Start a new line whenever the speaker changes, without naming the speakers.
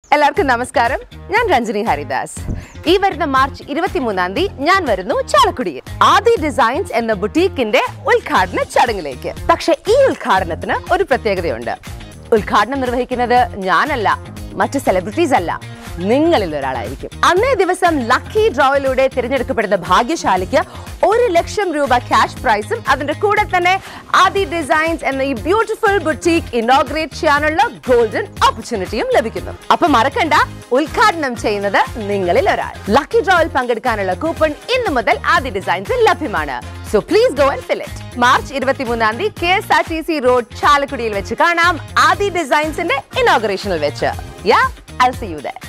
എല്ലാവർക്കും നമസ്കാരം ഞാൻ രഞ്ജനി ഹരിദാസ് ഈ വരുന്ന മാർച്ച് ഇരുപത്തിമൂന്നാം തീയതി ഞാൻ വരുന്നു ചാലക്കുടിയിൽ ആദി ഡിസൈൻസ് എന്ന ബുട്ടീക്കിന്റെ ഉദ്ഘാടന ചടങ്ങിലേക്ക് പക്ഷെ ഈ ഉദ്ഘാടനത്തിന് ഒരു പ്രത്യേകതയുണ്ട് ഉദ്ഘാടനം നിർവഹിക്കുന്നത് ഞാനല്ല മറ്റ് സെലിബ്രിറ്റീസ് അല്ല നിങ്ങളിൽ ഒരാളായിരിക്കും അന്നേ ദിവസം ലക്കി ഡ്രോയിലൂടെ തിരഞ്ഞെടുക്കപ്പെടുന്ന ഭാഗ്യശാലിക്ക് ഒരു ലക്ഷം രൂപ ക്യാഷ് പ്രൈസും അതിന്റെ കൂടെ തന്നെ ആദി ഡിസൈൻസ് എന്ന ഈ ബ്യൂട്ടിഫുൾ ബുട്ടീക്ക് ഇനോഗ്രേറ്റ് ചെയ്യാനുള്ള ഗോൾഡൻ ഓപ്പർച്യൂണിറ്റിയും ലഭിക്കുന്നു അപ്പൊ മറക്കണ്ട ഉദ്ഘാടനം ചെയ്യുന്നത് നിങ്ങളിൽ ഒരാൾ ലക്കി ഡ്രോയിൽ പങ്കെടുക്കാനുള്ള കൂപ്പൺ ഇന്ന് മുതൽ ആദി ഡിസൈൻസിൽ ലഭ്യമാണ് so please go and fill it March ഇരുപത്തിമൂന്നാം തീയതി K S R T C road ചാലക്കുടിയിൽ വെച്ച് കാണാം ആദി ഡിസൈൻസിന്റെ ഇനോഗ്രേഷനിൽ വെച്ച് yeah I see you there